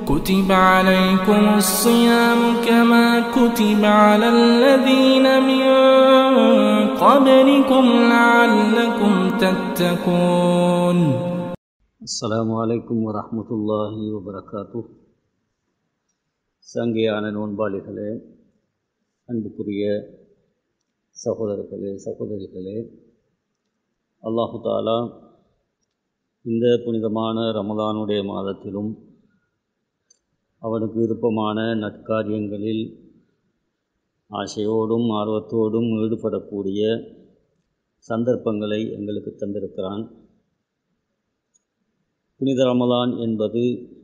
كتب عليكم الصيام كما كتب على الذين من قبلكم لعلكم تتقون அஸ்ஸலாமு அலைக்கும் வரஹ்மத்துல்லாஹி வபரகாத்து சங்கையான நோன்பாளிகளே அன்புக்குரிய சகோதரர்களே சகோதரிகளே அல்லாஹு தாலா இந்த புனிதமான ரமதானுடைய மாதத்திலும் அவனுக்கு விருப்பமான நற்காரியங்களில் ஆசையோடும் ஆர்வத்தோடும் ஈடுபடக்கூடிய சந்தர்ப்பங்களை எங்களுக்கு தந்திருக்கிறான் புனித ரமலான் என்பது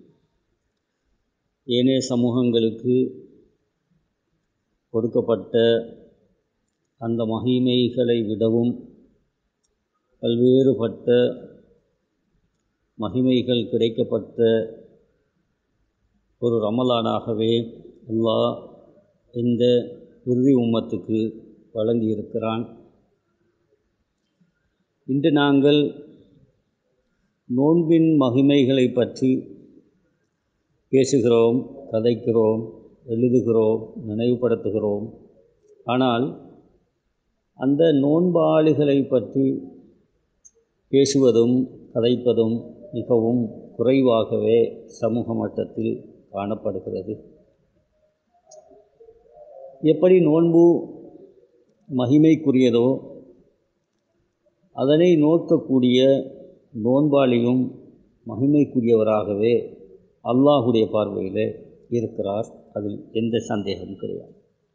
ஏனைய சமூகங்களுக்கு கொடுக்கப்பட்ட அந்த மகிமைகளை விடவும் பல்வேறுபட்ட மகிமைகள் கிடைக்கப்பட்ட ஒரு ரமலானாகவே அல்லாஹ் இந்த இறுதி உம்மத்துக்கு வழங்கியிருக்கிறான் இன்று நாங்கள் நோன்பின் மகிமைகளை பற்றி பேசுகிறோம் கதைக்கிறோம் எழுதுகிறோம் நினைவுபடுத்துகிறோம் ஆனால் அந்த நோன்பாளிகளை பற்றி பேசுவதும் கதைப்பதும் மிகவும் குறைவாகவே சமூக மட்டத்தில் காணப்படுகிறது எப்படி நோன்பு மகிமைக்குரியதோ அதனை நோக்கக்கூடிய நோன்பாளியும் மகிமைக்குரியவராகவே அல்லாஹுடைய பார்வையில் இருக்கிறார் அதில் எந்த சந்தேகமும் கிடையாது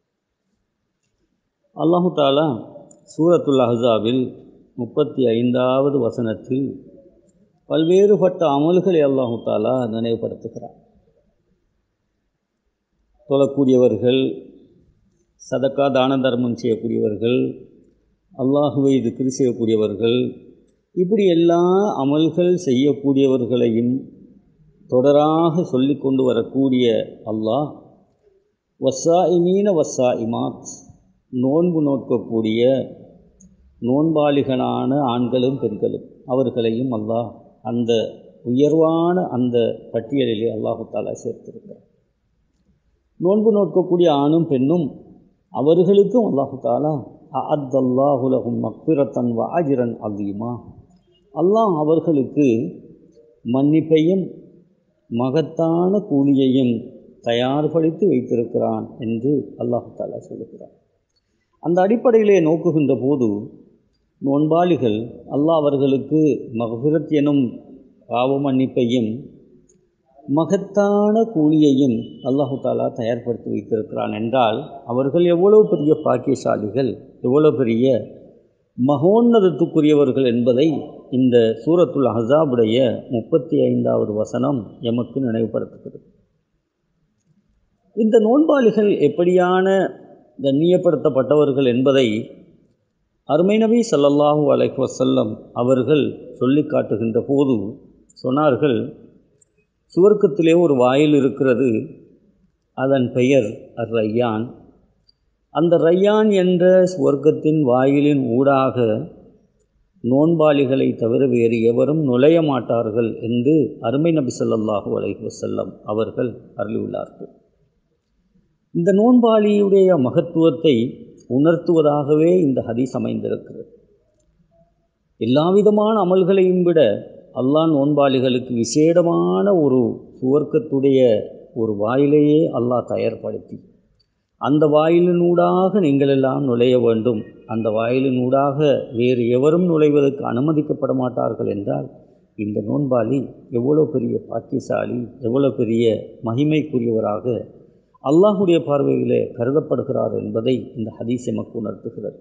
அல்லாஹு தாலா சூரத்துல் அஹாவில் முப்பத்தி ஐந்தாவது வசனத்தில் பல்வேறுபட்ட அமல்களை அல்லாஹு தாலா நினைவுபடுத்துகிறார் தொழக்கூடியவர்கள் சதக்கா தான தர்மம் செய்யக்கூடியவர்கள் அல்லாஹுவை திக்ரு செய்யக்கூடியவர்கள் இப்படி எல்லா அமல்கள் செய்யக்கூடியவர்களையும் தொடராக சொல்லி கொண்டு வரக்கூடிய அல்லாஹ் வஸ்ஸா இமீன வஸ்ஸா இமாத் நோன்பு நோக்கக்கூடிய நோன்பாளிகளான ஆண்களும் பெண்களும் அவர்களையும் அல்லாஹ் அந்த உயர்வான அந்த பட்டியலிலே அல்லாஹு தாலா சேர்த்திருக்கிறார் நோன்பு நோக்கக்கூடிய ஆணும் பெண்ணும் அவர்களுக்கும் அல்லாஹு தாலா அத்தல்லாஹுலகும் மக்பிரத்தன் வாஜிரன் அலீமா அல்லாஹ் அவர்களுக்கு மன்னிப்பையும் மகத்தான கூலியையும் தயார்படுத்தி வைத்திருக்கிறான் என்று அல்லாஹு தாலா சொல்லுகிறார் அந்த அடிப்படையிலே நோக்குகின்ற போது நோன்பாளிகள் அல்லாஹ் அவர்களுக்கு மகபிரத் எனும் பாவ மன்னிப்பையும் மகத்தான கூலியையும் அல்லாஹு தாலா தயார்படுத்தி வைத்திருக்கிறான் என்றால் அவர்கள் எவ்வளவு பெரிய பாக்கியசாலிகள் எவ்வளோ பெரிய மகோன்னதத்துக்குரியவர்கள் என்பதை இந்த சூரத்துல் அஹாபுடைய முப்பத்தி ஐந்தாவது வசனம் எமக்கு நினைவுபடுத்துகிறது இந்த நோன்பாளிகள் எப்படியான கண்ணியப்படுத்தப்பட்டவர்கள் என்பதை அருமை நபி சல்லல்லாஹூ அலைஹ் வசல்லம் அவர்கள் சொல்லி காட்டுகின்ற போது சொன்னார்கள் சுவர்க்கத்திலே ஒரு வாயில் இருக்கிறது அதன் பெயர் அர் ரையான் அந்த ரையான் என்ற சுவர்க்கத்தின் வாயிலின் ஊடாக நோன்பாளிகளை தவிர வேறு எவரும் நுழைய மாட்டார்கள் என்று அருமை நபி சொல்லாஹு அலைஹி வசல்லம் அவர்கள் அருளியுள்ளார்கள் இந்த நோன்பாளியுடைய மகத்துவத்தை உணர்த்துவதாகவே இந்த ஹதீஸ் அமைந்திருக்கிறது எல்லா விதமான அமல்களையும் விட அல்லாஹ் நோன்பாளிகளுக்கு விசேடமான ஒரு சுவர்க்கத்துடைய ஒரு வாயிலையே அல்லாஹ் தயார்படுத்தி அந்த வாயிலினூடாக நீங்கள் எல்லாம் நுழைய வேண்டும் அந்த வாயிலினூடாக வேறு எவரும் நுழைவதற்கு அனுமதிக்கப்பட மாட்டார்கள் என்றால் இந்த நோன்பாளி எவ்வளோ பெரிய பாக்கியசாலி எவ்வளோ பெரிய மகிமைக்குரியவராக அல்லாஹுடைய பார்வையிலே கருதப்படுகிறார் என்பதை இந்த ஹதீஸ் எமக்கு உணர்த்துகிறது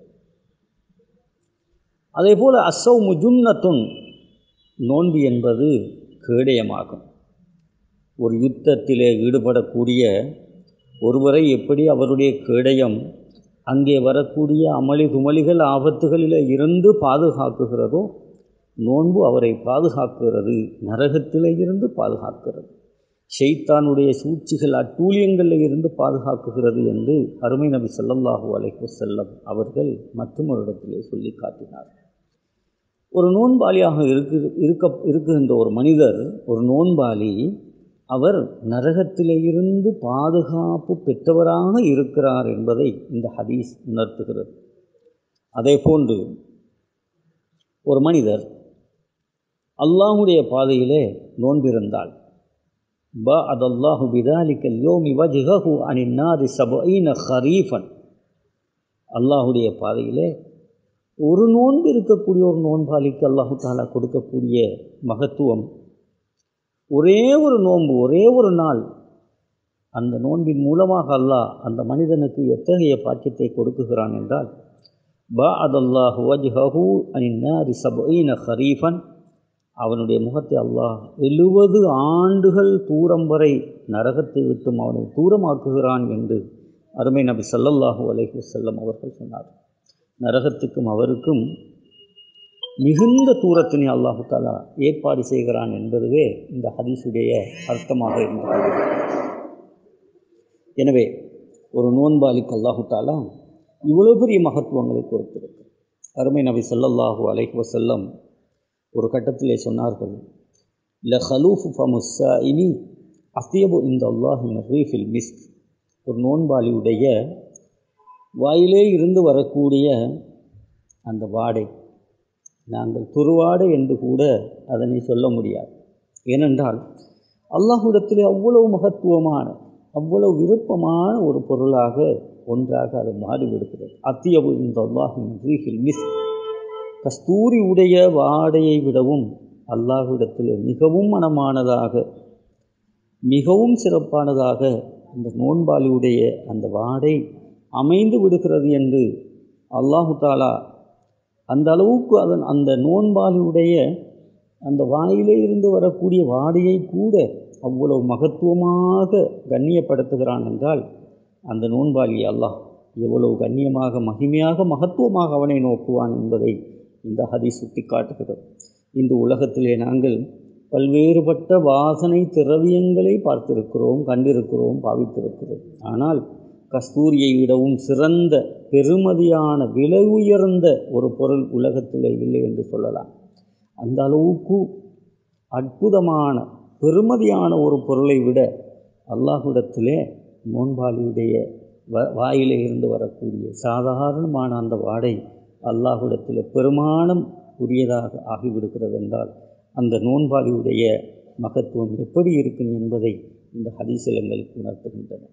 அதே போல் அசௌ முஜுன்னத்துன் நோன்பு என்பது கேடயமாகும் ஒரு யுத்தத்திலே ஈடுபடக்கூடிய ஒருவரை எப்படி அவருடைய கேடயம் அங்கே வரக்கூடிய அமளி துமளிகள் ஆபத்துகளில் இருந்து பாதுகாக்குகிறதோ நோன்பு அவரை பாதுகாக்கிறது நரகத்திலே இருந்து பாதுகாக்கிறது ஷெய்தானுடைய சூழ்ச்சிகள் அட்டூழியங்களில் இருந்து பாதுகாக்குகிறது என்று அருமை நபி ஸல்லல்லாஹு அலைஹி வஸல்லம் அவர்கள் மற்றும் ஒரு இடத்திலே சொல்லி காட்டினார் ஒரு நோன்பாளியாக இருக்கு இருக்க இருக்குகின்ற ஒரு மனிதர் ஒரு நோன்பாளி அவர் நரகத்திலே இருந்து பாதுகாப்பு பெற்றவராக இருக்கிறார் என்பதை இந்த ஹதீஸ் உணர்த்துகிறது அதே போன்று ஒரு மனிதர் அல்லாஹுடைய பாதையிலே நோன்பிருந்தால் ப அதல்லாஹு பிதாலிக்கல் யோமி வஜ்ஹு அனின்னாரி சபைன ஹரீஃபன் அல்லாஹுடைய பாதையிலே ஒரு நோன்பு இருக்கக்கூடிய ஒரு நோன்பாளிக்கு அல்லாஹு தாலா கொடுக்கக்கூடிய மகத்துவம் ஒரே ஒரு நோன்பு ஒரே ஒரு நாள் அந்த நோன்பின் மூலமாக அல்லாஹ் அந்த மனிதனுக்கு எத்தகைய பாக்கியத்தை கொடுக்குகிறான் என்றால் பா அதல்லாஹு வஜ்ஹு அனின்னாரி சபைன ஹரீஃபன் அவனுடைய முகத்தை அல்லாஹ் எழுபது ஆண்டுகள் தூரம் வரை நரகத்தை விட்டும் அவனை தூரமாக்குகிறான் என்று அருமை நபி சல்லல்லாஹூ அலைஹி செல்லம் அவர்கள் சொன்னார் நரகத்துக்கும் அவருக்கும் மிகுந்த தூரத்தினை அல்லாஹு தாலா ஏற்பாடு செய்கிறான் என்பதுவே இந்த ஹதீஸுடைய அர்த்தமாக இருந்தது எனவே ஒரு நோன்பாளிக்கு அல்லாஹு தாலா இவ்வளோ பெரிய மகத்துவங்களை கொடுத்திருக்கு அருமை நபி சல்லல்லாஹூ அலைஹி வசல்லம் ஒரு கட்டத்திலே சொன்னார்கள் ல ஹலூஃபு ஃபமுஸ்ஸா இனி அத்தியபு இந்த அல்லாஹி மர்ரீஃபில் மிஸ்க் ஒரு நோன்பாளியுடைய வாயிலே இருந்து வரக்கூடிய அந்த வாடை நாங்கள் துருவாடை என்று கூட அதனை சொல்ல முடியாது ஏனென்றால் அல்லாஹுடத்திலே அவ்வளவு மகத்துவமான அவ்வளவு விருப்பமான ஒரு பொருளாக ஒன்றாக அது மாறிவிடுகிறது அத்தியபு இந்த அல்லாஹி மர்ரீஃபில் மிஸ்க் கஸ்தூரி உடைய வாடையை விடவும் அல்லாஹ்விடத்தில் மிகவும் மனமானதாக மிகவும் சிறப்பானதாக அந்த நோன்பாளியுடைய அந்த வாடை அமைந்து விடுகிறது என்று அல்லாஹு தாலா அந்த அளவுக்கு அதன் அந்த நோன்பாளியுடைய அந்த வாயிலே இருந்து வரக்கூடிய வாடையை கூட அவ்வளவு மகத்துவமாக கண்ணியப்படுத்துகிறான் என்றால் அந்த நோன்பாளி அல்லாஹ் எவ்வளவு கண்ணியமாக மகிமையாக மகத்துவமாக அவனை நோக்குவான் என்பதை இந்த ஹதி சுட்டி காட்டுகிறது இந்த உலகத்திலே நாங்கள் பல்வேறுபட்ட வாசனை திரவியங்களை பார்த்திருக்கிறோம் கண்டிருக்கிறோம் பாவித்திருக்கிறோம் ஆனால் கஸ்தூரியை விடவும் சிறந்த பெருமதியான விலை உயர்ந்த ஒரு பொருள் உலகத்திலே இல்லை என்று சொல்லலாம் அந்த அளவுக்கு அற்புதமான பெருமதியான ஒரு பொருளை விட அல்லாஹ்விடத்திலே நோன்பாளியுடைய வ வாயிலே இருந்து வரக்கூடிய சாதாரணமான அந்த வாடை அல்லாஹ்விடத்தில் பெருமானம் உரியதாக ஆகிவிடுகிறது என்றால் அந்த நோன்பாளியுடைய மகத்துவம் எப்படி இருக்கும் என்பதை இந்த ஹதீசலங்களுக்கு உணர்த்துகின்றன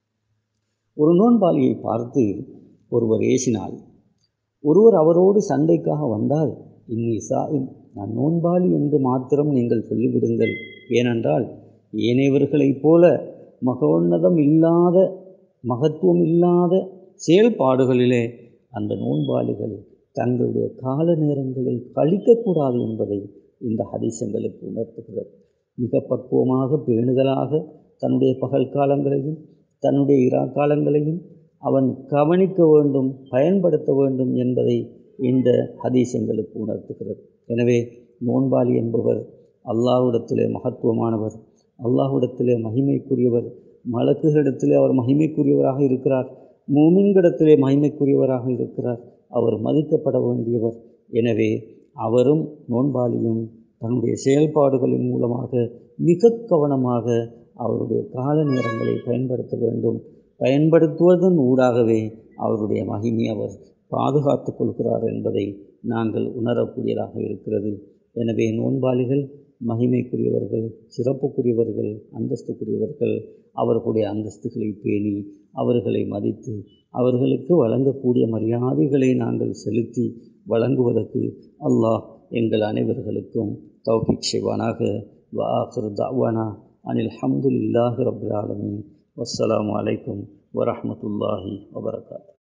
ஒரு நோன்பாளியை பார்த்து ஒருவர் ஏசினால் ஒருவர் அவரோடு சண்டைக்காக வந்தால் இன்னி சாயும் நான் நோன்பாளி என்று மாத்திரம் நீங்கள் சொல்லிவிடுங்கள் ஏனென்றால் ஏனையவர்களைப் போல மகோன்னதம் இல்லாத மகத்துவம் இல்லாத செயல்பாடுகளிலே அந்த நோன்பாளிகள் தங்களுடைய கால நேரங்களை கழிக்கக்கூடாது என்பதை இந்த ஹதீசங்களுக்கு உணர்த்துகிறது மிக பக்குவமாக பேணுதலாக தன்னுடைய பகல் காலங்களையும் தன்னுடைய இரா காலங்களையும் அவன் கவனிக்க வேண்டும் பயன்படுத்த வேண்டும் என்பதை இந்த ஹதீசங்களுக்கு உணர்த்துகிறது எனவே நோன்பாளி என்பவர் அல்லாஹ்விடத்திலே மகத்துவமானவர் அல்லாஹ்விடத்திலே மகிமைக்குரியவர் மலக்குகளிடத்திலே அவர் மகிமைக்குரியவராக இருக்கிறார் மூமின்கிடத்திலே மகிமைக்குரியவராக இருக்கிறார் அவர் மதிக்கப்பட வேண்டியவர் எனவே அவரும் நோன்பாளியும் தன்னுடைய செயல்பாடுகளின் மூலமாக மிக கவனமாக அவருடைய கால நேரங்களை பயன்படுத்த வேண்டும் பயன்படுத்துவதன் ஊடாகவே அவருடைய மகிமை அவர் பாதுகாத்து கொள்கிறார் என்பதை நாங்கள் உணரக்கூடியதாக இருக்கிறது எனவே நோன்பாளிகள் மகிமைக்குரியவர்கள் சிறப்புக்குரியவர்கள் அந்தஸ்துக்குரியவர்கள் அவர்களுடைய அந்தஸ்துகளை பேணி அவர்களை மதித்து அவர்களுக்கு வழங்கக்கூடிய மரியாதைகளை நாங்கள் செலுத்தி வழங்குவதற்கு அல்லாஹ் எங்கள் அனைவர்களுக்கும் தௌஃபிக் செய்வானாக வாஹர் தாவானா அனில் ஹம்துலில்லாஹி ரபில் ஆலமீன் வஸ்ஸலாமு அலைக்கும் வரஹமத்துல்லாஹி வபரகாத்